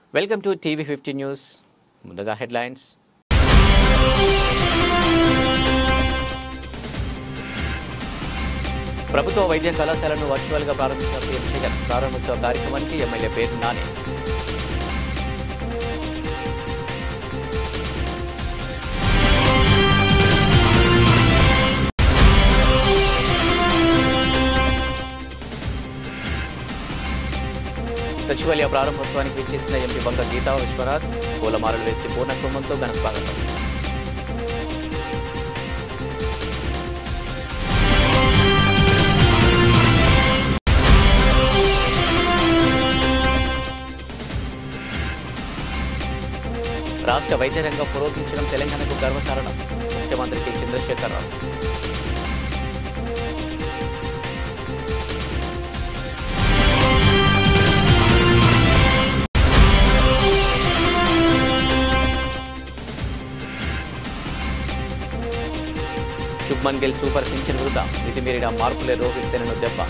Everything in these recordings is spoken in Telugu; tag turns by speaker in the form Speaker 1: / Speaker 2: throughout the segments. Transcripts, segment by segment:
Speaker 1: Welcome to TV fifty news ముందుగా హెడ్లైన్స్ ప్రభుత్వ వైద్య కళాశాలను వర్చువల్గా ప్రారంభించిన సీఎం జగన్ ప్రారంభోత్సవ కార్యక్రమానికి ఎమ్మెల్యే పేరు నాని సచివాలయ ప్రారంభోత్సవానికి విచ్చేసిన ఎంపీ బంక గీతా విశ్వనాథ్ పూలమాలలు వేసి పూర్ణకుంభంతో ఘన స్వాగతం రాష్ట్ర వైద్య రంగం పురోగమించడం తెలంగాణకు గర్వకారణం ముఖ్యమంత్రికి చంద్రశేఖరరావు శుభ్మన్ గిల్ సూపర్ సెంచరీ వృధా మితిమీరిన మార్పులే రోహిత్ సేనను దెబ్బ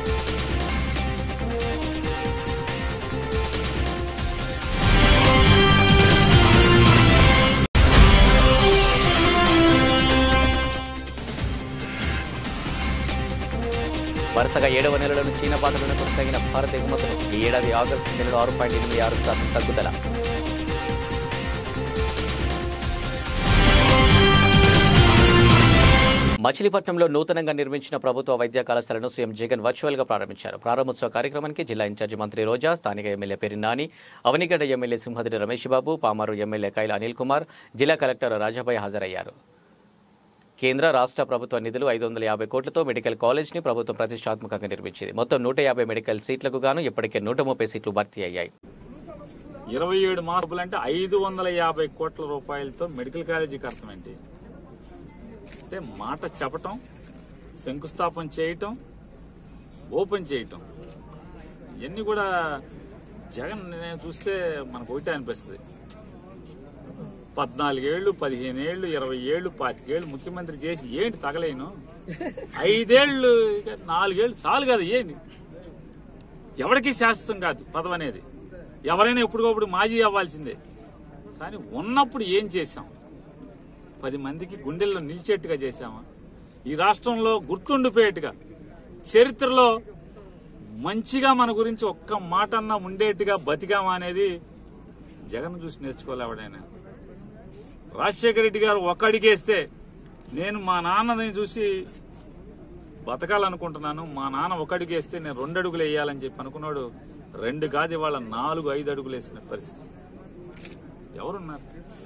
Speaker 1: వరుసగా ఏడవ నెలలను చీన పాటలను కొనసాగిన భారత ఎగుమతులు ఈ ఏడాది ఆగస్టు నెలలో ఆరు పాయింట్ ఎనిమిది ఆరు శాతం తగ్గుదల మచిలీపట్నంలో నూతనంగా నిర్మించిన ప్రభుత్వ వైద్య కళాశాలను సీఎం జగన్ వర్చువల్ గా ప్రారంభించారు ప్రారంభోత్సవ కార్యక్రమానికి జిల్లా ఇన్ఛార్జి మంత్రి రోజా స్థానిక ఎమ్మెల్యే పేరు నాని అవనిగడ్డ ఎమ్మెల్యే సింహద్రి రమేష్ బాబు పామారు ఎమ్మెల్యే కైల అనిల్ కుమార్ జిల్లా కలెక్టర్ రాజాబాయ్ హాజరయ్యారు కేంద్ర రాష్ట్ర ప్రభుత్వ నిధులు ఐదు వందల యాభై కోట్లతో మెడికల్ కాలేజ్ని ప్రభుత్వం ప్రతిష్టాత్మకంగా నిర్మించింది మొత్తం నూట యాభై మెడికల్ సీట్లకు గాను ఇప్పటికే నూట ముప్పై సీట్లు భర్తీ అయ్యాయి
Speaker 2: ఇరవై ఏడు మాసాలు అంటే ఐదు వందల యాభై కోట్ల రూపాయలతో మెడికల్ కాలేజీకి అర్థం ఏంటి అంటే మాట చెప్పటం శంకుస్థాపన చేయటం ఓపెన్ చేయటం ఇవన్నీ కూడా జగన్ నేను చూస్తే మనకు ఒకటే అనిపిస్తుంది పద్నాలుగేళ్లు పదిహేను ఏళ్ళు ఇరవై ఏళ్ళు పాతికేళ్లు ముఖ్యమంత్రి చేసి ఏంటి తగలేను ఐదేళ్లు ఇక నాలుగేళ్లు చాలు కదా ఏంటి ఎవరికి శాశ్వతం కాదు పదవి అనేది ఎవరైనా ఎప్పటికప్పుడు మాజీ అవ్వాల్సిందే కానీ ఉన్నప్పుడు ఏం చేశాం పది మందికి గుండెల్లో నిలిచేట్టుగా చేశామా ఈ రాష్ట్రంలో గుర్తుండిపోయేట్టుగా చరిత్రలో మంచిగా మన గురించి ఒక్క మాట అన్నా ఉండేట్టుగా బతికామా అనేది జగన్ చూసి నేర్చుకోవాలి ఎవడైనా రాజశేఖర రెడ్డి గారు ఒక అడిగేస్తే నేను మా నాన్నని చూసి బతకాలనుకుంటున్నాను మా నాన్న ఒక అడుగు వేస్తే నేను రెండు అడుగులు వేయాలని చెప్పి అనుకున్నాడు రెండు కాదు ఇవాళ నాలుగు ఐదు అడుగులు వేసిన పరిస్థితి ఎవరున్నారు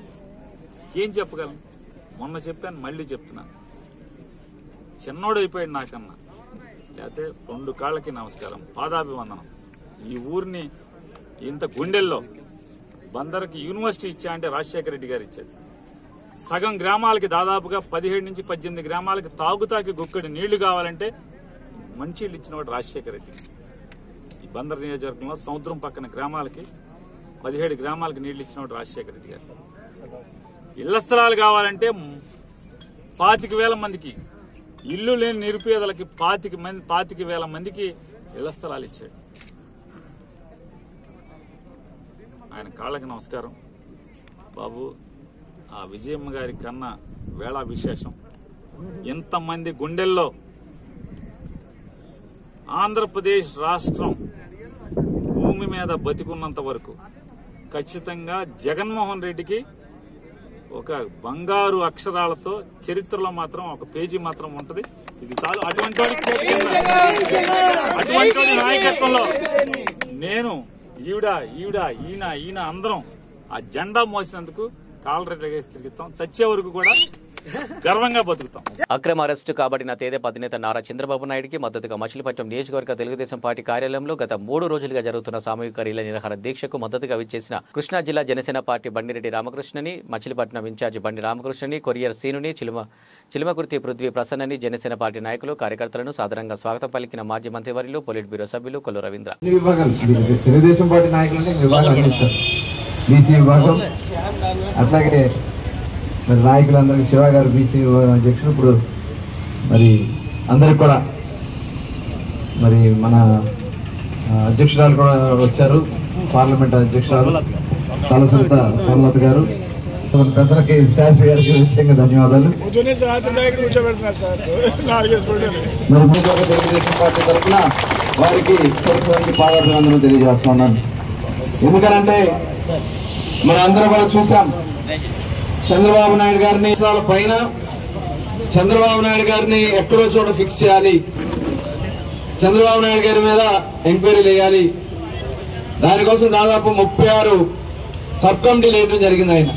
Speaker 2: ఏం చెప్పగలం మొన్న చెప్పాను మళ్ళీ చెప్తున్నాను చిన్నోడు అయిపోయాడు నాకన్నా లేకపోతే రెండు కాళ్ళకి నమస్కారం పాదాభివందనం ఈ ఊరిని ఇంత గుండెల్లో బందర్కి యూనివర్సిటీ ఇచ్చా అంటే రాజశేఖర రెడ్డి గారు ఇచ్చాడు సగం గ్రామాలకి దాదాపుగా పదిహేడు నుంచి పద్దెనిమిది గ్రామాలకి తాగుతాకి గుక్కడి నీళ్లు కావాలంటే మంచిళ్ళు ఇచ్చినవాడు రాజశేఖర రెడ్డి ఈ బందర్ నియోజకవర్గంలో సముద్రం పక్కన గ్రామాలకి పదిహేడు గ్రామాలకి నీళ్లు ఇచ్చినవాడు రాజశేఖర రెడ్డి గారు ఇళ్ల స్థలాలు కావాలంటే పాతిక వేల మందికి ఇల్లు లేని నిరుపేదలకి పాతిక మంది పాతిక వేల మందికి ఇళ్ల స్థలాలు ఇచ్చాడు ఆయన కాళ్ళకి నమస్కారం బాబు ఆ విజయమ్మ గారి కన్నా వేళ విశేషం ఇంతమంది గుండెల్లో ఆంధ్రప్రదేశ్ రాష్ట్రం భూమి మీద బతికున్నంత వరకు ఖచ్చితంగా జగన్మోహన్ రెడ్డికి ఒక బంగారు అక్షరాలతో చరిత్రలో మాత్రం ఒక పేజీ మాత్రం ఉంటది ఇది చాలు అటువంటి వాడి చేతి కింద, అటువంటి వాడి నాయకత్వంలో నేను ఈవిడ ఈవిడ ఈయన ఈయన అందరం ఆ జెండా మోసినందుకు కాలరెడ్డి తిరుగుతాం చచ్చే వరకు కూడా గర్వంగా బతుకుతాం
Speaker 1: అక్రమ అరెస్టు కాబడిన తేదేప అధినేత నారా చంద్రబాబు నాయుడికి మద్దతుగా మచిలీపట్నం నియోజకవర్గ తెలుగుదేశం పార్టీ కార్యాలయంలో గత మూడు రోజులుగా జరుగుతున్న సామూహిక రీల నిరాహార దీక్షకు మద్దతుగా విచ్చేసిన కృష్ణా జిల్లా జనసేన పార్టీ బండిరెడ్డి రామకృష్ణని మచిలీపట్నం ఇన్ఛార్జి బండి రామకృష్ణని కొరియర్ సీనుని చిలుమ చిలుమకుర్తి పృథ్వీ ప్రసన్నని జనసేన పార్టీ నాయకులు కార్యకర్తలను సాధారణంగా స్వాగతం పలికిన మాజీ మంత్రివర్యులు పొలిట్ బ్యూరో సభ్యులు కొల్లు రవీంద్ర
Speaker 3: అన్ని విభాగాలు ఇది తెలుగుదేశం పార్టీ నాయకులు అంటే విభాగాలు అన్ని ఇచ్చారు బీసీ విభాగం అట్లాగే మరి నాయకులందరికీ శివ గారు బీసీ విభాగం అధ్యక్షుడు ఇప్పుడు మరి అందరికి కూడా మరి మన ఆ, అధ్యక్షురాలు కూడా వచ్చారు పార్లమెంట్ అధ్యక్షురాలు తలసంత సోమలత గారు మన పెద్దలకి శాస్త్రి గారికి నిశ్చయంగా ధన్యవాదాలు
Speaker 4: పొద్దున్నే సాయంత్రం దగ్గర కూర్చోబెడుతున్నారు సార్ నాలుగేసి పడ్డారు
Speaker 3: మరి ముందుగా తెలుగుదేశం పార్టీ తరఫున వారికి సరస్వతి పాదాభివందనం తెలియజేస్తా ఉన్నాను ఎందుకనంటే మనం అందరం కూడా చూసాం చంద్రబాబు నాయుడు గారిని సంవత్సరాల పైన చంద్రబాబు నాయుడు గారిని ఎక్కడో చోట ఫిక్స్ చేయాలి చంద్రబాబు నాయుడు గారి మీద ఎంక్వైరీలు వేయాలి దానికోసం దాదాపు ముప్పై ఆరు సబ్ కమిటీలు వేయడం జరిగింది ఆయన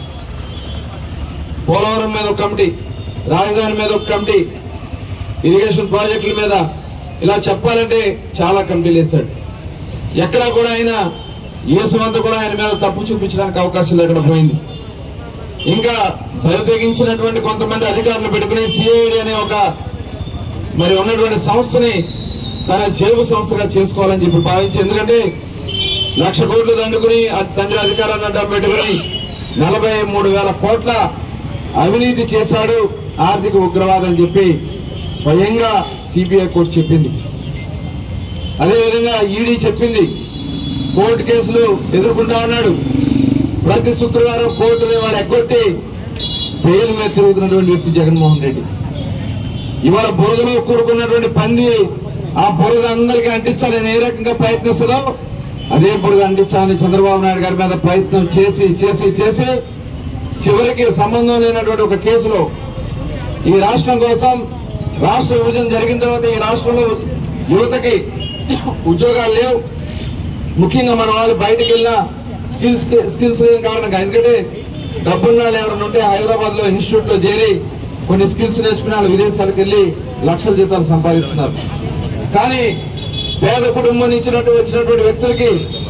Speaker 3: పోలవరం మీద ఒక కమిటీ రాజధాని మీద ఒక కమిటీ ఇరిగేషన్ ప్రాజెక్టుల మీద ఇలా చెప్పాలంటే చాలా కమిటీలు వేశాడు ఎక్కడా కూడా ఆయన ఏసమంతా కూడా ఆయన మీద తప్పు చూపించడానికి అవకాశం లేకుండా పోయింది ఇంకా బరితెగించినటువంటి కొంతమంది అధికారులు పెట్టుకుని సిఐడి అనే ఒక మరి ఉన్నటువంటి సంస్థని తన జేబు సంస్థగా చేసుకోవాలని చెప్పి భావించి ఎందుకంటే లక్ష కోట్లు దండుకుని ఆ తండ్రి అధికారాన్ని అడ్డం పెట్టుకుని నలభై మూడు వేల కోట్ల అవినీతి చేశాడు ఆర్థిక ఉగ్రవాదం అని చెప్పి స్వయంగా సిబిఐ కోర్టు చెప్పింది అదేవిధంగా ఈడీ చెప్పింది కోర్టు కేసులు ఎదుర్కొంటా ఉన్నాడు ప్రతి శుక్రవారం కోర్టుని వాడు ఎగ్గొట్టి బెయిల్ మీద తిరుగుతున్నటువంటి వ్యక్తి జగన్మోహన్ రెడ్డి ఇవాళ బురదలో కూరుకున్నటువంటి పంది ఆ బురద అందరికీ అంటించాలని ఏ రకంగా ప్రయత్నిస్తుందో అదే బురద అంటించాలని చంద్రబాబు నాయుడు గారి మీద ప్రయత్నం చేసి చేసి చేసి చివరికి సంబంధం లేనటువంటి ఒక కేసులో ఈ రాష్ట్రం కోసం రాష్ట్ర విభజన జరిగిన తర్వాత ఈ రాష్ట్రంలో యువతకి ఉద్యోగాలు లేవు ముఖ్యంగా మన వాళ్ళు బయటకు వెళ్ళిన స్కిల్స్ స్కిల్స్ లేని కారణంగా ఎందుకంటే డబ్బున్న వాళ్ళు ఎవరైనా ఉంటే హైదరాబాద్ లో ఇన్స్టిట్యూట్ లో చేరి కొన్ని స్కిల్స్ నేర్చుకుని వాళ్ళు విదేశాలకు వెళ్ళి లక్షల జీతాలు సంపాదిస్తున్నారు కానీ పేద కుటుంబం నుంచి ఇచ్చినట్టు వచ్చినటువంటి వ్యక్తులకి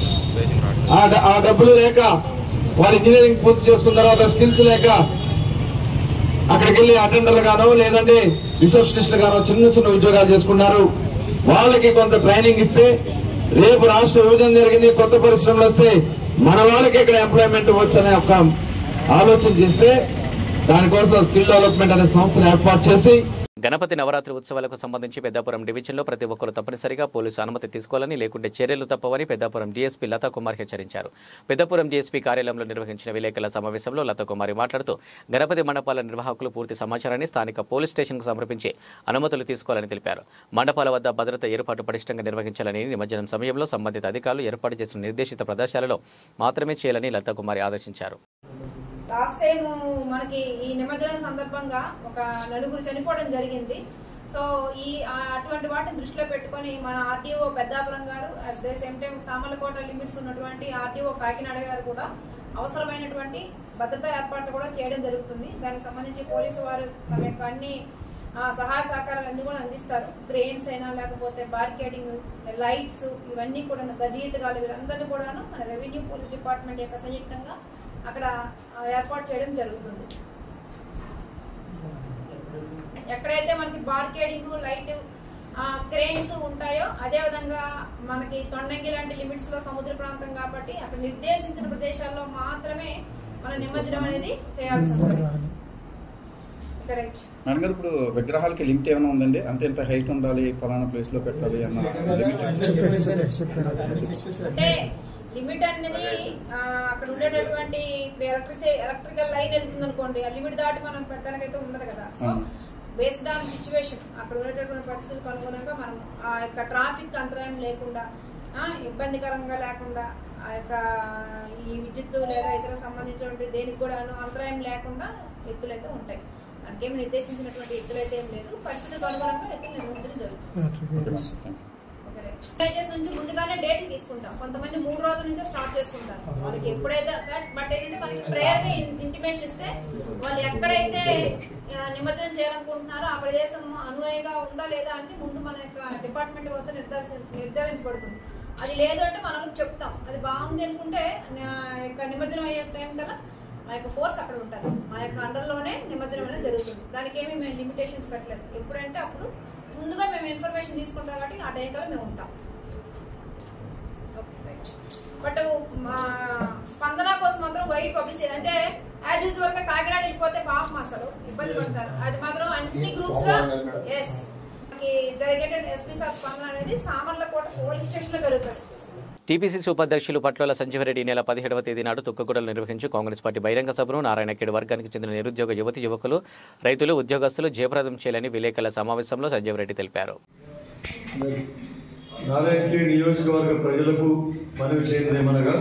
Speaker 3: ఆ డ- ఆ డబ్బులు లేక వారు ఇంజనీరింగ్ పూర్తి చేసుకున్న తర్వాత స్కిల్స్ లేక అక్కడికి వెళ్ళి అటెండర్లు గానో లేదంటే రిసెప్షనిస్ట్ గానో చిన్న చిన్న ఉద్యోగాలు చేసుకున్నారు వాళ్ళకి కొంత ట్రైనింగ్ ఇస్తే రేపు రాష్ట్ర విభజన జరిగింది కొత్త పరిశ్రమలు వస్తే మన వాళ్ళకి ఇక్కడ ఎంప్లాయ్మెంట్ వచ్చనే ఒక ఆలోచన చేస్తే దానికోసం స్కిల్ డెవలప్మెంట్ అనే సంస్థను ఏర్పాటు చేసి
Speaker 1: గణపతి నవరాత్రి ఉత్సవాలకు సంబంధించి పెద్దాపురం డివిజన్లో ప్రతి ఒక్కరూ తప్పనిసరిగా పోలీసు అనుమతి తీసుకోవాలని లేకుంటే చర్యలు తప్పవని పెద్దాపురం డీఎస్పీ లతా కుమార్ హెచ్చరించారు పెద్దాపురం డీఎస్పీ కార్యాలయంలో నిర్వహించిన విలేకరుల సమావేశంలో లతా కుమారి మాట్లాడుతూ గణపతి మండపాల నిర్వాహకులు పూర్తి సమాచారాన్ని స్థానిక పోలీస్ స్టేషన్కు సమర్పించి అనుమతులు తీసుకోవాలని తెలిపారు మండపాల వద్ద భద్రత ఏర్పాటు పటిష్టంగా నిర్వహించాలని నిమజ్జనం సమయంలో సంబంధిత అధికారులు ఏర్పాటు చేసిన నిర్దేశిత ప్రదేశాలలో మాత్రమే చేయాలని లతా కుమారి ఆదేశించారు
Speaker 5: లాస్ట్ టైం మనకి ఈ నిమజ్జనం సందర్భంగా ఒక నలుగురు చనిపోవడం జరిగింది సో ఈ ఆ- అటువంటి వాటిని దృష్టిలో పెట్టుకొని మన ఆర్డీఓ పెద్దాపురం గారు at the same time Samarlakota limits ఉన్నటువంటి ఆర్డీఓ కాకినాడ గారు కూడా అవసరమైనటువంటి భద్రతా ఏర్పాట్లు కూడా చేయడం జరుగుతుంది దానికి సంబంధించి పోలీసు వారు తమ యొక్క అన్ని ఆ, సహాయ సహకారాలు అన్ని కూడా అందిస్తారు క్రెయిన్స్ అయినా లేకపోతే బార్కెటింగ్ లైట్స్ ఇవన్నీ కూడా గజీతగాలు వీరందరినీ కూడాను మన రెవెన్యూ పోలీస్ డిపార్ట్మెంట్ యొక్క సంయుక్తంగా అక్కడ ఆ, ఏర్పాటు చేయడం జరుగుతుంది ఎక్కడైతే మనకి బార్కేడింగ్ లైట్ క్రెయిన్స్ ఉంటాయో అదే విధంగా మనకి తొండంగి లాంటి లిమిట్స్ లో సముద్ర ప్రాంతం కాబట్టి అక్కడ నిర్దేశించిన ప్రదేశాల్లో మాత్రమే మన నిమజ్జనం అనేది చేయాల్సి ఉంటుంది కరెక్ట్
Speaker 6: మేడం గారు ఇప్పుడు విగ్రహాలకి లిమిట్ ఏమైనా ఉందండి అంటే ఇంత హైట్ ఉండాలి ఫలానా ప్లేస్ లో పెట్టాలి అన్న లిమిట్
Speaker 5: అంటే లిమిట్ అనేది ఆ, అక్కడ ఉండేటటువంటి ఎలక్ట్రిసి ఎలక్ట్రికల్ లైన్ వెళ్తుంది అనుకోండి ఆ లిమిట్ దాటి మనం పెట్టడానికి అయితే ఉండదు కదా సో
Speaker 6: అవును.
Speaker 5: బేస్డ్ ఆన్ సిచ్యువేషన్ అక్కడ ఉండేటటువంటి పరిస్థితులకు అనుగుణంగా మనం ఆ యొక్క ట్రాఫిక్ అంతరాయం లేకుండా ఆ, ఇబ్బందికరంగా లేకుండా ఆ యొక్క ఈ విద్యుత్ లేదా ఇతర సంబంధించినటువంటి దేనికి కూడా అంతరాయం లేకుండా ఎత్తులు అయితే ఉంటాయి దానికేమి నిర్దేశించినటువంటి ఎత్తులు అయితే ఏం లేదు పరిస్థితులకు అనుగుణంగా ఎత్తులు నిర్మించడం జరుగుతుంది విలేజెస్ నుంచి ముందుగానే డేట్లు తీసుకుంటాం కొంతమంది మూడు రోజుల నుంచే స్టార్ట్ చేసుకుంటారు వాళ్ళకి ఎప్పుడైతే బట్ ఏంటంటే మనకి ప్రేయర్ గా ఇంటిమేషన్ ఇస్తే వాళ్ళు ఎక్కడైతే ఆ, నిమజ్జనం చేయాలనుకుంటున్నారో ఆ ప్రదేశం అనువుగా ఉందా లేదా అని ముందు మన యొక్క డిపార్ట్మెంట్ వద్ద నిర్ధారించ నిర్ధారించబడుతుంది అది లేదు అంటే మనం చెప్తాం అది బాగుంది అనుకుంటే ఆ యొక్క నిమజ్జనం అయ్యే టైం కల్లా మా యొక్క ఫోర్స్ అక్కడ ఉంటారు మా యొక్క అండర్లోనే నిమజ్జనం అనేది జరుగుతుంది దానికి ఏమి మేము లిమిటేషన్స్ పెట్టలేదు ఎప్పుడంటే అప్పుడు ముందుగా మేము ఇన్ఫర్మేషన్ తీసుకుంటాం కాబట్టి ఆ టైం కల్లా మేము ఉంటాం బట్ మా స్పందన కోసం మాత్రం వైట్ పబ్లిసిటీ అంటే యాజ్ యూజువల్ గా కాకినాడ వెళ్ళిపోతే పాపం అసలు ఇబ్బంది పడతారు అది మాత్రం అన్ని గ్రూప్స్ లో ఎస్ మనకి జరిగేటువంటి ఎస్పీ సార్ స్పందన అనేది సామర్లకోట పోలీస్ స్టేషన్ లో జరుగుతుంది
Speaker 1: టీపీసీసీ ఉపాధ్యక్షులు పట్ల సంజీవరెడ్డి ఈ నెల పదిహేడవ తేదీ నాడు తుక్కగూడలో నిర్వహించి కాంగ్రెస్ పార్టీ బహిరంగ సభను నారాయణఖేడ్ వర్గానికి చెందిన నిరుద్యోగ యువతి యువకులు రైతులు ఉద్యోగస్తులు జయప్రదం చేయాలని విలేకరుల సమావేశంలో సంజీవరెడ్డి తెలిపారు
Speaker 7: నారాయణఖేడ్ నియోజకవర్గ ప్రజలకు మనవి చేయదేమనగా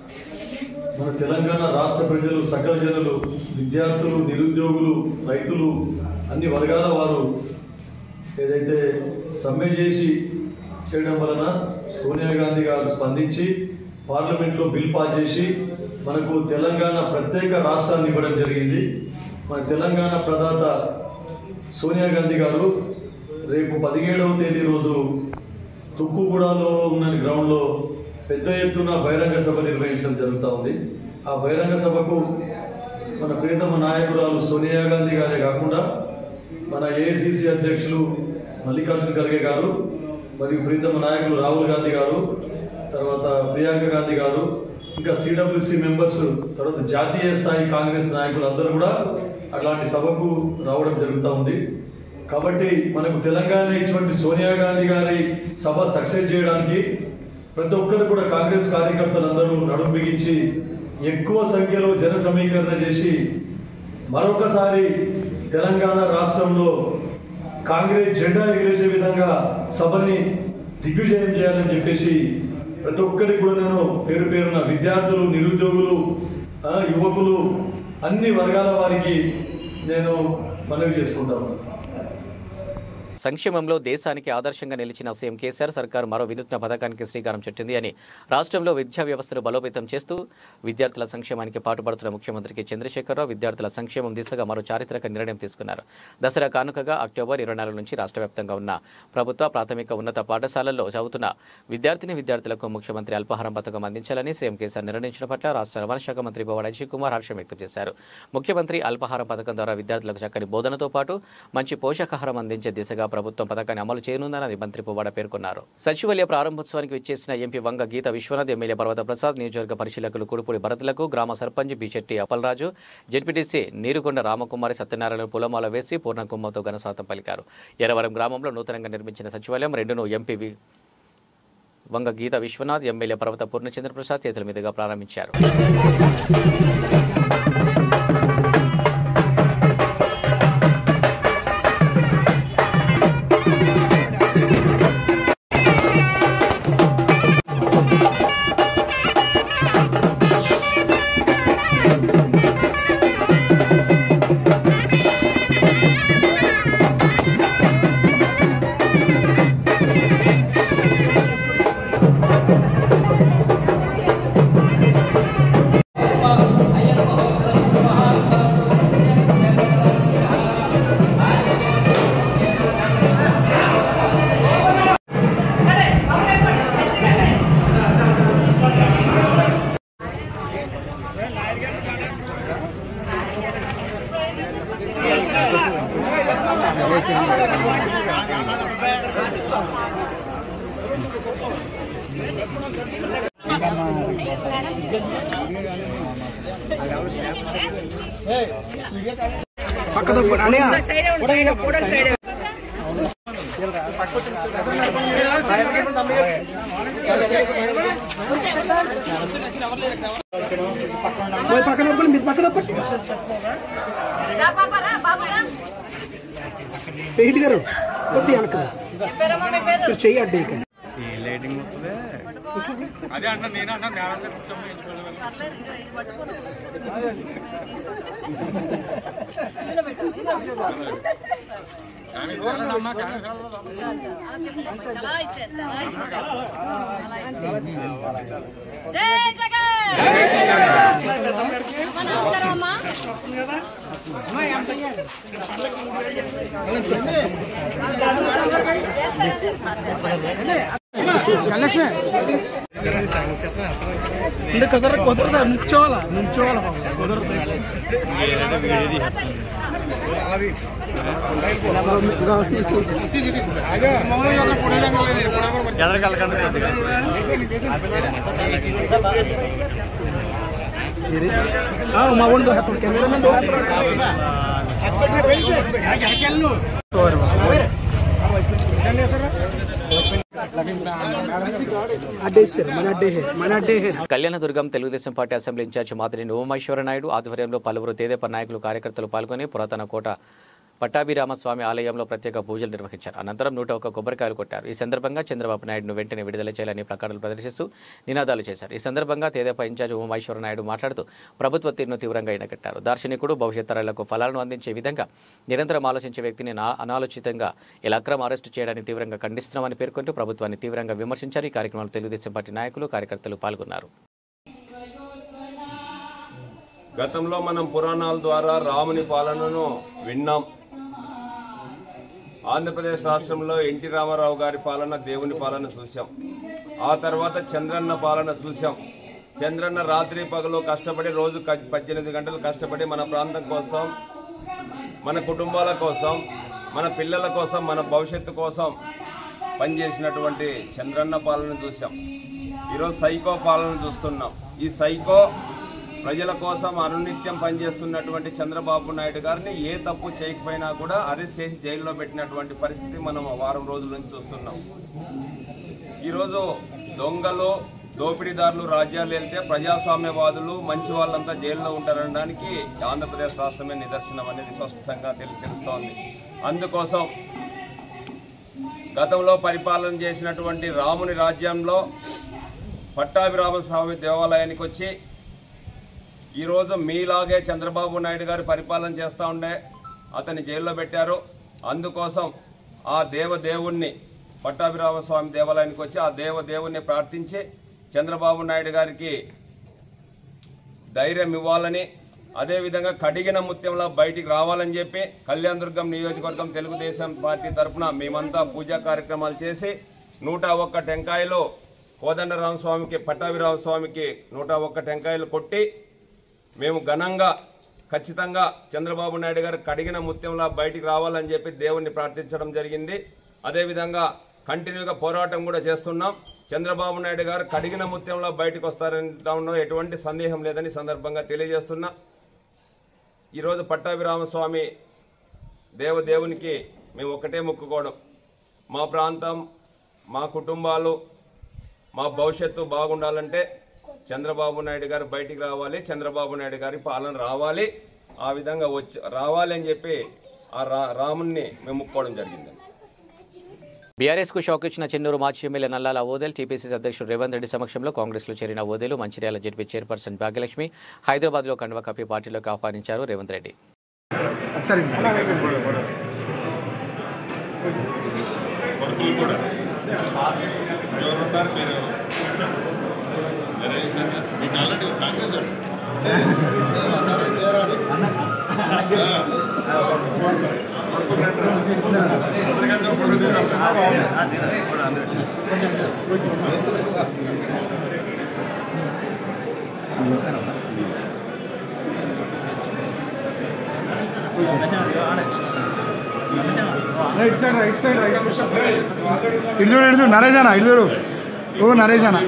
Speaker 7: మన తెలంగాణ రాష్ట్ర ప్రజలు సకల జనులు విద్యార్థులు నిరుద్యోగులు రైతులు అన్ని వర్గాల వారు ఏదైతే సమ్మె చేసి చేయడం వలన సోనియా గాంధీ గారు స్పందించి పార్లమెంట్లో బిల్ పాస్ చేసి మనకు తెలంగాణ ప్రత్యేక రాష్ట్రాన్ని ఇవ్వడం జరిగింది మన తెలంగాణ ప్రదాత సోనియా గాంధీ గారు రేపు పదిహేడవ తేదీ రోజు తుక్కుగూడలో ఉన్న గ్రౌండ్లో పెద్ద ఎత్తున బహిరంగ సభ నిర్వహించడం జరుగుతూ ఉంది ఆ బహిరంగ సభకు మన ప్రియతమ నాయకురాలు సోనియా గాంధీ గారే కాకుండా మన ఏఐసిసి అధ్యక్షులు మల్లికార్జున ఖర్గే గారు మరియు ప్రీతమ నాయకులు రాహుల్ గాంధీ గారు తర్వాత ప్రియాంక గాంధీ గారు ఇంకా సిడబ్ల్యూసి మెంబర్స్ తర్వాత జాతీయ స్థాయి కాంగ్రెస్ నాయకులు అందరూ కూడా అట్లాంటి సభకు రావడం జరుగుతూ ఉంది కాబట్టి మనకు తెలంగాణ ఇచ్చినటువంటి సోనియా గాంధీ గారి సభ సక్సెస్ చేయడానికి ప్రతి ఒక్కరు కూడా కాంగ్రెస్ కార్యకర్తలందరూ నడుం బిగించి ఎక్కువ సంఖ్యలో జన సమీకరణ చేసి మరొకసారి తెలంగాణ రాష్ట్రంలో కాంగ్రెస్ జెండా ఎగిరేసే విధంగా సభని దిగ్విజయం చేయాలని చెప్పేసి ప్రతి ఒక్కరికి కూడా నేను పేరు పేరున విద్యార్థులు నిరుద్యోగులు ఆ, యువకులు అన్ని వర్గాల వారికి నేను మనవి చేసుకుంటాను
Speaker 1: సంక్షేమంలో దేశానికి ఆదర్శంగా నిలిచిన సీఎం కేసీఆర్ సర్కార్ మరో వినూత్న పథకానికి శ్రీకారం చుట్టింది అని రాష్ట్రంలో విద్యా వ్యవస్థను బలోపేతం చేస్తూ విద్యార్థుల సంక్షేమానికి పాటుపడుతున్న ముఖ్యమంత్రికి చంద్రశేఖరరావు విద్యార్థుల సంక్షేమం దిశగా మరో చారిత్రక నిర్ణయం తీసుకున్నారు దసరా కానుకగా అక్టోబర్ ఇరవై నాలుగు నుంచి రాష్ట్ర వ్యాప్తంగా ఉన్న ప్రభుత్వ ప్రాథమిక ఉన్నత పాఠశాలల్లో చదువుతున్న విద్యార్థిని విద్యార్థులకు ముఖ్యమంత్రి అల్పాహారం పథకం అందించాలని సీఎం కేసీఆర్ నిర్ణయించిన పట్ల రాష్ట్ర రవాణా శాఖ మంత్రి బొవాడ అజయ్ కుమార్ హర్షం వ్యక్తం చేశారు ముఖ్యమంత్రి అల్పాహారం పథకం ద్వారా విద్యార్థులకు చక్కని బోధనతో పాటు మంచి పోషకాహారం అందించే దిశగా ప్రభుత్వం పథకాన్ని అమలు చేయనుందని మంత్రి పువ్వాడ పేర్కొన్నారు సచివాలయ ప్రారంభోత్సవానికి విచ్చేసిన ఎంపీ వంగ గీత విశ్వనాథ్ ఎమ్మెల్యే పర్వత ప్రసాద్ నియోజకవర్గ పరిశీలకులు కుడుపూడి భరతులకు గ్రామ సర్పంచ్ బిచెట్టి అప్పలరాజు జెడ్పీటీసీ నీరుకొండ రామకుమారి సత్యనారాయణ పూలమాల వేసి పూర్ణ కుంభంతో ఘనస్వాతం పలికారు ఎరవరం గ్రామంలో నూతనంగా నిర్మించిన సచివాలయం రెండును ఎంపీ వి- వంగ గీత విశ్వనాథ్ ఎమ్మెల్యే పర్వత పూర్ణచంద్ర ప్రసాద్ చేతుల మీదుగా ప్రారంభించారు
Speaker 8: పెయిట్ గారు కొద్ది వెనక చెయ్యి అడ్డే ఇక్కడ అంటే కుదర కుదరదా నుంచోవాలా నుంచోవాలా కుదరదు మా ఒండు కెమెరామెన్ దోహత్తున్నాడు అడ్డే ఇస్తారు మన అడ్డే హే మన అడ్డే హే
Speaker 1: Kalyandurgam Telugu Desam party assembly incharge మాదిరి ఉమామేశ్వర నాయుడు ఆధ్వర్యంలో పలువురు తెదేపా నాయకులు కార్యకర్తలు పాల్గొని పురాతన కోట పట్టాభిరామస్వామి ఆలయంలో ప్రత్యేక పూజలు నిర్వహించారు అనంతరం నూట ఒక్క కొబ్బరికాయలు కొట్టారు ఈ సందర్భంగా చంద్రబాబు నాయుడును వెంటనే విడుదల చేయాలని ప్లకార్డులు ప్రదర్శిస్తూ నినాదాలు చేశారు ఈ సందర్భంగా తెదేపా ఇన్ఛార్జి ఉమామేశ్వర నాయుడు మాట్లాడుతూ ప్రభుత్వ తీరును తీవ్రంగా ఎండగట్టారు దార్శనికుడు భవిష్యత్ తరాలకు ఫలాలను అందించే విధంగా నిరంతరం ఆలోచించే వ్యక్తిని నా- అనాలోచితంగా ఇలా అక్రమ అరెస్టు చేయడాన్ని తీవ్రంగా ఖండిస్తున్నామని పేర్కొంటూ ప్రభుత్వాన్ని తీవ్రంగా విమర్శించారు ఈ కార్యక్రమంలో తెలుగుదేశం పార్టీ నాయకులు కార్యకర్తలు పాల్గొన్నారు
Speaker 9: గతంలో మనం పురాణాల ద్వారా రాముని పాలనను విన్నాం ఆంధ్రప్రదేశ్ రాష్ట్రంలో ఎన్టీ రామారావు గారి పాలన దేవుని పాలన చూశాం ఆ తర్వాత చంద్రన్న పాలన చూశాం చంద్రన్న రాత్రి పగలు కష్టపడి రోజు క- పద్దెనిమిది గంటలు కష్టపడి మన ప్రాంతం కోసం మన కుటుంబాల కోసం మన పిల్లల కోసం మన భవిష్యత్తు కోసం పనిచేసినటువంటి చంద్రన్న పాలన చూసాం ఈరోజు సైకో పాలన చూస్తున్నాం ఈ సైకో ప్రజల కోసం అనునిత్యం పనిచేస్తున్నటువంటి చంద్రబాబు నాయుడు గారిని ఏ తప్పు చేయకపోయినా కూడా అరెస్ట్ చేసి జైల్లో పెట్టినటువంటి పరిస్థితి మనం వారం రోజుల నుంచి చూస్తున్నాం ఈరోజు దొంగలు దోపిడీదారులు రాజ్యాలు వెళ్తే ప్రజాస్వామ్యవాదులు మంచి వాళ్ళంతా జైల్లో ఉంటారనడానికి ఆంధ్రప్రదేశ్ రాష్ట్రమే నిదర్శనం అనేది స్పష్టంగా తెలి తెలుస్తోంది అందుకోసం గతంలో పరిపాలన చేసినటువంటి రాముని రాజ్యంలో పట్టాభిరామ స్వామి దేవాలయానికి వచ్చి ఈరోజు మీలాగే చంద్రబాబు నాయుడు గారు పరిపాలన చేస్తూ ఉండే అతన్ని జైల్లో పెట్టారు అందుకోసం ఆ దేవదేవుణ్ణి పట్టాభిరామ స్వామి దేవాలయానికి వచ్చి ఆ దేవదేవుణ్ణి ప్రార్థించి చంద్రబాబు నాయుడు గారికి ధైర్యం ఇవ్వాలని అదేవిధంగా కడిగిన ముత్యంలో బయటికి రావాలని చెప్పి కళ్యాణదుర్గం నియోజకవర్గం తెలుగుదేశం పార్టీ తరఫున మేమంతా పూజా కార్యక్రమాలు చేసి నూట ఒక్క టెంకాయలు కోదండరామ స్వామికి పట్టాభిరామ స్వామికి నూట ఒక్క టెంకాయలు కొట్టి మేము ఘనంగా ఖచ్చితంగా చంద్రబాబు నాయుడు గారు కడిగిన ముత్యంలా బయటికి రావాలని చెప్పి దేవుణ్ణి ప్రార్థించడం జరిగింది అదేవిధంగా కంటిన్యూగా పోరాటం కూడా చేస్తున్నాం చంద్రబాబు నాయుడు గారు కడిగిన ముత్యంలో బయటకు వస్తారనడంలో ఎటువంటి సందేహం లేదని ఈ సందర్భంగా తెలియజేస్తున్నా ఈరోజు పట్టాభిరామస్వామి దేవదేవునికి మేము ఒకటే మొక్కుకోవడం మా ప్రాంతం మా కుటుంబాలు మా భవిష్యత్తు బాగుండాలంటే చంద్రబాబు నాయుడు గారు బయటికి రావాలి చంద్రబాబు నాయుడు గారి పాలన రావాలి ఆ విధంగా వచ్చి రావాలి అని చెప్పి ఆ రా రాముణ్ణి మేము మొక్కుకోవడం జరిగింది
Speaker 1: బీఆర్ఎస్ కు షాక్ ఇచ్చిన చెన్నూరు మాజీ ఎమ్మెల్యే నల్లాల ఓదెల్ టీపీసీసీ అధ్యక్షుడు రేవంత్ రెడ్డి సమక్షంలో కాంగ్రెస్ లో చేరిన ఓదెలు మంచిర్యాల జడ్పీ చైర్పర్సన్ భాగ్యలక్ష్మి హైదరాబాద్ లో కండువా కప్పి పార్టీలోకి ఆహ్వానించారు Revanth Reddy
Speaker 4: right side right side right ఇటు చూడు ఇటు చూడు నరేష్ అన్న ఇటు చూడు ఓ నరేష్ అన్న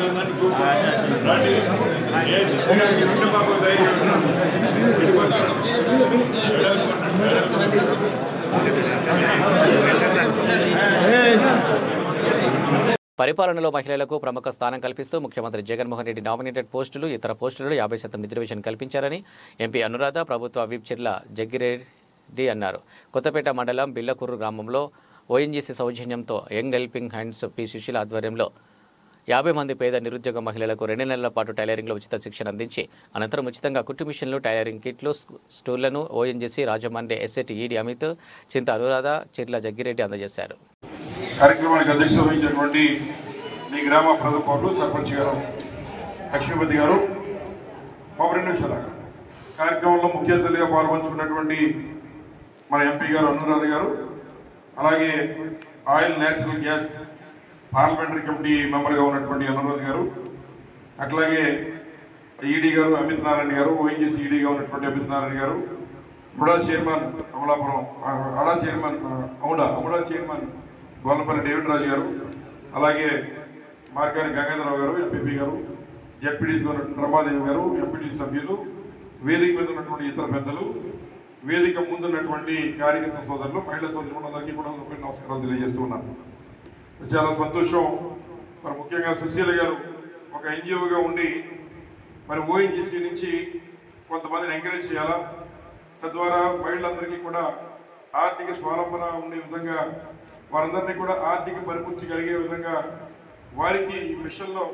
Speaker 1: పరిపాలనలో మహిళలకు ప్రముఖ స్థానం కల్పిస్తూ ముఖ్యమంత్రి జగన్మోహన్ రెడ్డి నామినేటెడ్ పోస్టులు ఇతర పోస్టులలో యాభై శాతం రిజర్వేషన్ కల్పించారని ఎంపీ అనురాధ ప్రభుత్వ విప్ చిర్ల జగ్గిరెడ్డి అన్నారు కొత్తపేట మండలం బిల్లకూరు గ్రామంలో ఓఎన్జీసీ సౌజన్యంతో young helping hands P Sushila ఆధ్వర్యంలో యాభై మంది పేద నిరుద్యోగ మహిళలకు రెండు నెలల పాటు టైలరింగ్లో ఉచిత శిక్షణ అందించి అనంతరం ఉచితంగా కుట్టు మిషన్లు టైలరింగ్ కిట్లు స్టూళ్లను ఓఎన్జీసీ రాజమండ్రి ఎస్ఎటి ఈడి అమిత్ చింత అనురాధ చిర్ల జగ్గిరెడ్డి అందజేశారు
Speaker 10: కార్యక్రమానికి అధ్యక్షత వహించినటువంటి మీ గ్రామ ప్రజల పౌరులు సర్పంచ్ గారు లక్ష్మీపతి గారు బాబు రెండు నిమిషాలు ఆగండి. కార్యక్రమంలో ముఖ్య అతిథిగా పాల్పంచుకున్నటువంటి మన ఎంపీ గారు అనురాధ గారు అలాగే oil natural gas parliamentary committee మెంబర్గా ఉన్నటువంటి అనురాధ గారు అట్లాగే ఈడీ గారు అమిత్ నారాయణ గారు ఓఎన్జీసీ ఈడీగా ఉన్నటువంటి అమిత్ నారాయణ గారు అముడా chairman Amalapuram ADA chairman AMUDA AMUDA chairman Gollapalli David Raju గారు అలాగే మార్గాని గంగాధరరావు గారు ఎంపీపీ గారు జడ్పీడీసీ ఉన్నటువంటి రమాదేవి గారు ఎంపీటీసీ సభ్యులు వేదిక మీద ఉన్నటువంటి ఇతర పెద్దలు వేదిక ముందున్నటువంటి కార్యకర్త సోదరులు మహిళా సోదరులందరికీ కూడా ఒక నమస్కారాలు తెలియజేస్తూ ఉన్నాను చాలా సంతోషం మరి ముఖ్యంగా సుశీల గారు ఒక ఎన్జిఓగా ఉండి మరి ఓఎన్జీసీ నుంచి కొంతమందిని ఎంకరేజ్ చేయాలా తద్వారా మహిళలందరికీ కూడా ఆర్థిక స్వావలంబన ఉండే విధంగా వారందరినీ కూడా ఆర్థిక పరిపుష్టి కలిగే విధంగా వారికి ఈ మిషన్లో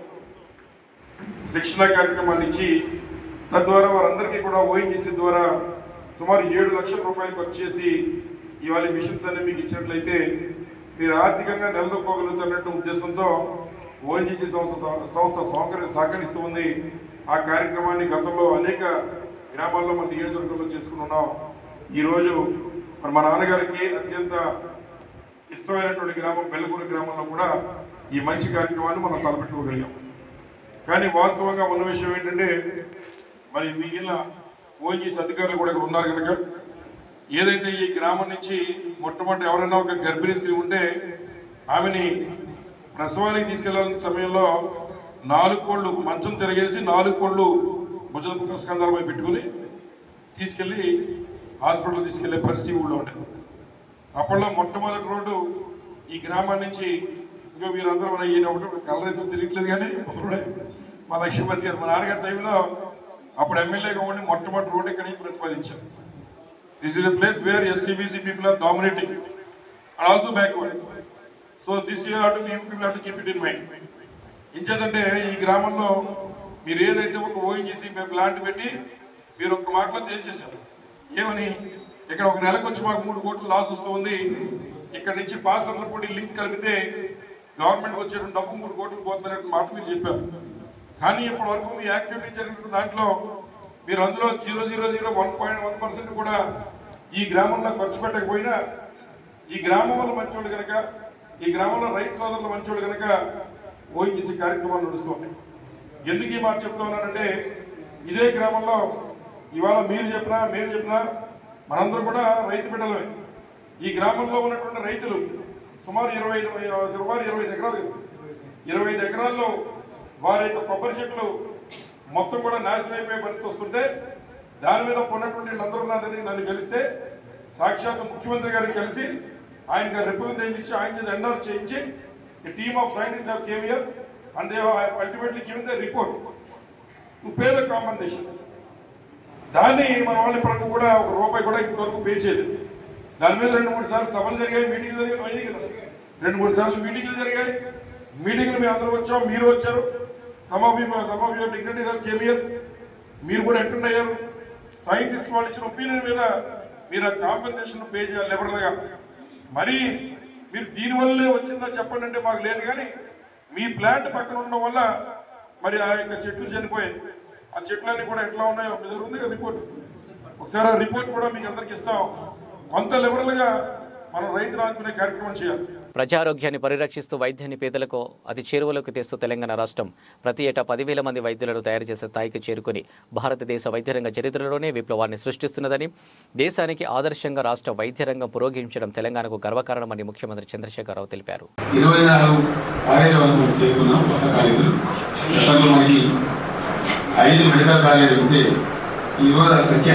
Speaker 10: శిక్షణ కార్యక్రమాన్ని ఇచ్చి తద్వారా వారందరికీ కూడా ఓఎన్జీసీ ద్వారా సుమారు ఏడు లక్షల రూపాయలు ఖర్చు చేసి ఇవాళ ఈ మిషన్స్ అన్ని మీకు ఇచ్చినట్లయితే మీరు ఆర్థికంగా నిలదొక్కోగలుగుతున్నట్టు ఉద్దేశంతో ఓఎన్జీసీ సంస్థ సంస్థ సౌకర్య సహకరిస్తూ ఉంది ఆ కార్యక్రమాన్ని గతంలో అనేక గ్రామాల్లో మన నియోజకవర్గంలో చేసుకుని ఉన్నాం ఈరోజు మరి మా నాన్నగారికి అత్యంత ఇష్టమైనటువంటి గ్రామం బెల్లగూరు గ్రామంలో కూడా ఈ మంచి కార్యక్రమాన్ని మనం తలపెట్టుకోగలిగాం కానీ వాస్తవంగా ఉన్న విషయం ఏంటంటే మరి మిగిలిన ఓఎన్జీసీ అధికారులు కూడా ఇక్కడ ఉన్నారు కనుక ఏదైతే ఈ గ్రామం నుంచి మొట్టమొదటి ఎవరైనా ఒక గర్భిణీ స్త్రీ ఉంటే ఆమెని ప్రసవానికి తీసుకెళ్లాల్సిన సమయంలో నాలుగు కోళ్ళు మంచం తిరగేసి నాలుగు కోళ్ళు భుజ స్కంధాలపై పెట్టుకుని తీసుకెళ్లి హాస్పిటల్ తీసుకెళ్లే పరిస్థితి ఊళ్ళో ఉండేది అప్పట్లో మొట్టమొదటి రోడ్డు ఈ గ్రామం నుంచి ఇంకా మీరందరూ మన ఈయన ఒకటి కలర్ అయితే తెలియట్లేదు కానీ ముసలుడే మా లక్ష్మీపతి గారు మా నాన్నగారి టైంలో అప్పుడు ఎమ్మెల్యేగా ఉండి మొట్టమొదటి రోడ్డు ఇక్కడ నుంచి ప్రతిపాదించారు this is a place where SC BC people are dominating and also backward so this you have to people have to keep it in mind ఇంచేదంటే ఈ గ్రామంలో మీరు ఏదైతే ఒక ఓఎన్జీసీ ప్లాంట్ పెట్టి మీరు ఒక మాటలో తేల్చేశారు ఏమని ఇక్కడ ఒక నెలకు వచ్చి మాకు మూడు కోట్లు లాస్ వస్తుంది ఇక్కడ నుంచి పాసర్లపూడి లింక్ కలిపితే గవర్నమెంట్ వచ్చేటువంటి డబ్బు మూడు కోట్లు పోతున్నట్టు మాట మీరు చెప్పారు కానీ ఇప్పటి వరకు మీ యాక్టివిటీ జరిగిన దాంట్లో మీరు అందులో zero zero zero one point one percent కూడా ఈ గ్రామంలో ఖర్చు పెట్టకపోయినా ఈ గ్రామం వల్ల మంచోళ్ళు కనుక ఈ గ్రామంలో రైతు సోదరులు మంచోళ్ళు కనుక ఓఎన్జీసీ కార్యక్రమాలు నడుస్తుంది ఎందుకు ఈ మాట చెప్తా ఉన్నానంటే ఇదే గ్రామంలో ఇవాళ మీరు చెప్పినా మేము చెప్పినా మనందరం కూడా రైతు బిడ్డలమే ఈ గ్రామంలో ఉన్నటువంటి రైతులు సుమారు ఇరవై ఐదు సుమారు ఇరవై ఐదు ఎకరాలు ఇరవై ఐదు ఎకరాల్లో వారి యొక్క కొబ్బరి చెట్లు మొత్తం కూడా నాశనం అయిపోయే పరిస్థితి వస్తుంటే దాని మీద ఉన్నటువంటి వీళ్ళందరూ నాదని నన్ను కలిస్తే సాక్షాత్ ముఖ్యమంత్రి గారిని కలిసి ఆయనకి రిప్రజెంటేషన్ ఇచ్చి ఆయన చేత ఎండర్ చేయించి team of scientist have came here and they ultimately given the report to pay the compensation దాన్ని మన వాళ్ళ ఇప్పటికి కూడా ఒక రూపాయి కూడా ఇంతవరకు పే చేయలేదు దాని మీద రెండు మూడు సార్లు సభలు జరిగాయి మీటింగ్లు జరిగాయి అయినాయి కదా రెండు మూడు సార్లు మీటింగ్లు జరిగాయి మీటింగ్లు మేము అందరూ వచ్చాం మీరు వచ్చారు some of some of your dignity came here మీరు కూడా అటెండ్ అయ్యారు సైంటిస్ట్ వాళ్ళు ఇచ్చిన ఒపీనియన్ మీద మీరు ఆ కాంపెన్సేషన్ పే చేయాలి లిబరల్ గా మరి మీరు దీని వల్లే వచ్చిందా చెప్పండి అంటే మాకు లేదు కానీ మీ ప్లాంట్ పక్కన ఉండడం వల్ల మరి ఆ యొక్క చెట్లు చనిపోయాయి ఆ చెట్లన్నీ కూడా ఎట్లా ఉన్నాయో మీ దగ్గర ఉంది కదా రిపోర్ట్ ఒకసారి ఆ రిపోర్ట్ కూడా మీకు అందరికి ఇస్తాం కొంత లిబరల్ గా మనం రైతులు ఆదుకునే కార్యక్రమం చేయాలి
Speaker 1: ప్రజారోగ్యాన్ని పరిరక్షిస్తూ వైద్యాన్ని పేదలకు అతి చేరువలోకి తెస్తూ తెలంగాణ రాష్ట్రం ప్రతి ఏటా పదివేల మంది వైద్యులను తయారు చేసే స్థాయికి చేరుకుని భారతదేశ వైద్య రంగ చరిత్రలోనే విప్లవాన్ని సృష్టిస్తున్నదని దేశానికి ఆదర్శంగా రాష్ట్ర వైద్య రంగం పురోగమించడం తెలంగాణకు గర్వకారణమని ముఖ్యమంత్రి చంద్రశేఖరరావు తెలిపారు
Speaker 11: ఇరవై నాలుగు కాలేజీల వరకు మనం చేరుకున్నాం కొత్త కాలేజీలు గతంలో మనకి ఐదు మెడికల్ కాలేజీలు ఉంటే ఈరోజు ఆ సంఖ్య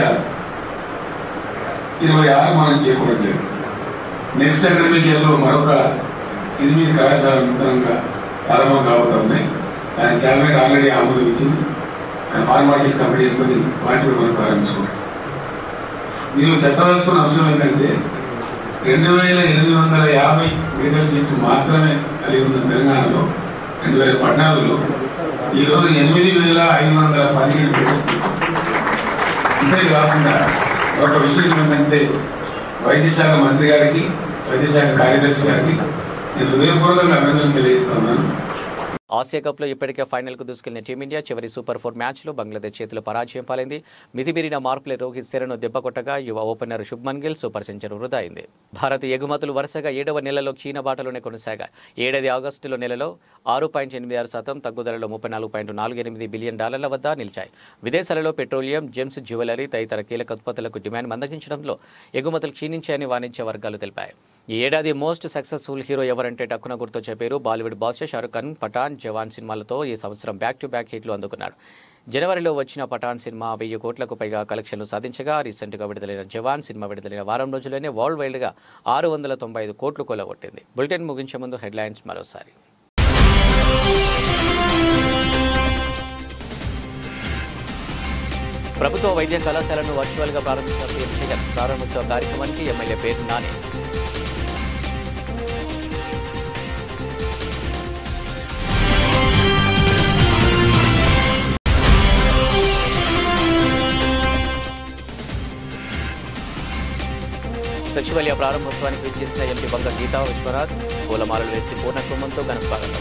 Speaker 11: ఇరవై ఆరు మనం చేరుకోవడం జరిగింది నెక్స్ట్ అకాడమిక్ ఇయర్లో మరొక ఎనిమిది కళాశాలలు నూతనంగా ప్రారంభం కాబోతుంది దాని క్యాబినెట్ ఆల్రెడీ ఆమోదం ఇచ్చింది ఫార్మాలిటీస్ కంప్లీట్ చేసుకొని వాటిని కూడా మనం ప్రారంభించుకుంటాం మీరు చెప్పవలసిన అంశం ఏంటంటే రెండు వేల ఎనిమిది వందల యాభై మెడికల్ సీట్లు మాత్రమే కలిగి ఉన్న తెలంగాణలో రెండు వేల పద్నాలుగులో ఈరోజు ఎనిమిది వేల ఐదు వందల పదిహేడు మెడికల్ సీట్లు అంతే కాకుండా ఒక విశేషం ఏంటంటే వైద్యశాఖ మంత్రి గారికి వైద్యశాఖ కార్యదర్శి గారికి నేను హృదయపూర్వకంగా అభినందనలు తెలియజేస్తున్నాను
Speaker 1: ఆసియా కప్లో ఇప్పటికే ఫైనల్కు దూసుకెళ్లిన టీమిండియా చివరి సూపర్ ఫోర్ మ్యాచ్లో బంగ్లాదేశ్ చేతిలో పరాజయం పాలైంది మితిమీరిన మార్పులే రోహిత్ శరణ్ దెబ్బకొట్టగా యువ opener Shubman Gill super century వృధా అయింది భారత్ ఎగుమతులు వరుసగా ఏడవ నెలలో చీనా బాటలోనే కొనసాగాయి ఏడాది ఆగస్టులో నెలలో ఆరు పాయింట్ ఎనిమిది ఆరు శాతం తగ్గుదలలో ముప్పై నాలుగు పాయింట్ నాలుగు ఎనిమిది బిలియన్ డాలర్ల వద్ద నిలిచాయి విదేశాలలో పెట్రోలియం జెమ్స్ జ్యువెలరీ తదితర కీలక ఉత్పత్తులకు డిమాండ్ మందగించడంలో ఎగుమతులు క్షీణించాయని వాణిజ్య వర్గాలు తెలిపాయి ఈ ఏడాది మోస్ట్ సక్సెస్ఫుల్ హీరో ఎవరంటే టక్కున గుర్తు చెప్పారు బాలీవుడ్ బాద్షా షారుఖ్ ఖాన్ పఠాన్ జవాన్ సినిమాలతో ఈ సంవత్సరం బ్యాక్ టు బ్యాక్ హిట్లు అందుకున్నాడు జనవరిలో వచ్చిన పఠాన్ సినిమా వెయ్యి కోట్లకు పైగా కలెక్షన్లు సాధించగా రీసెంట్గా విడుదలైన జవాన్ సినిమా విడుదలైన వారం రోజుల్లోనే వరల్డ్ వైడ్గా ఆరు వందల తొంభై ఐదు కోట్లు కొలగొట్టింది బులెటిన్ ముగించే ముందు హెడ్లైన్స్ మరోసారి ప్రభుత్వ వైద్య కళాశాలను వర్చువల్గా ప్రారంభించిన సీఎం జగన్ ప్రారంభోత్సవ కార్యక్రమానికి ఎమ్మెల్యే పేరు నాని సచివాలయ ప్రారంభోత్సవానికి విచ్చేసిన ఎంపీ బంగ గీతా విశ్వనాథ్ పూలమాలలు వేసి పూర్ణకుంభంతో ఘన స్వాగతం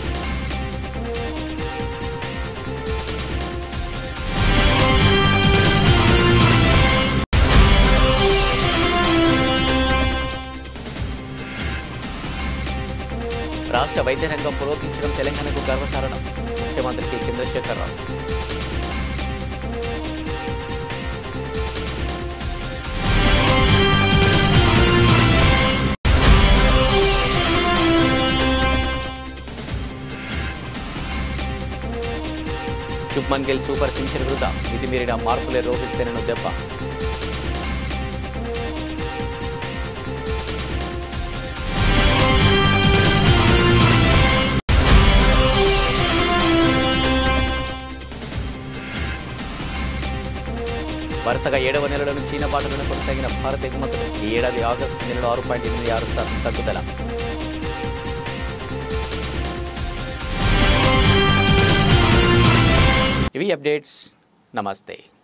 Speaker 1: రాష్ట్ర వైద్య రంగం పురోగించడం తెలంగాణకు గర్వకారణం ముఖ్యమంత్రికి చంద్రశేఖరరావు శుభ్మన్ గిల్ సూపర్ సెంచరీ వృధా ఇది మీరిన మార్పులే రోహిత్ సేనను దెబ్బ వరుసగా ఏడవ నెలలోని చీన బాటలను కొనసాగిన భారత ఎగుమతులు ఈ ఏడాది ఆగస్టు నెలలో ఆరు పాయింట్ ఎనిమిది ఆరు శాతం తగ్గుదల ఇవి అప్డేట్స్ నమస్తే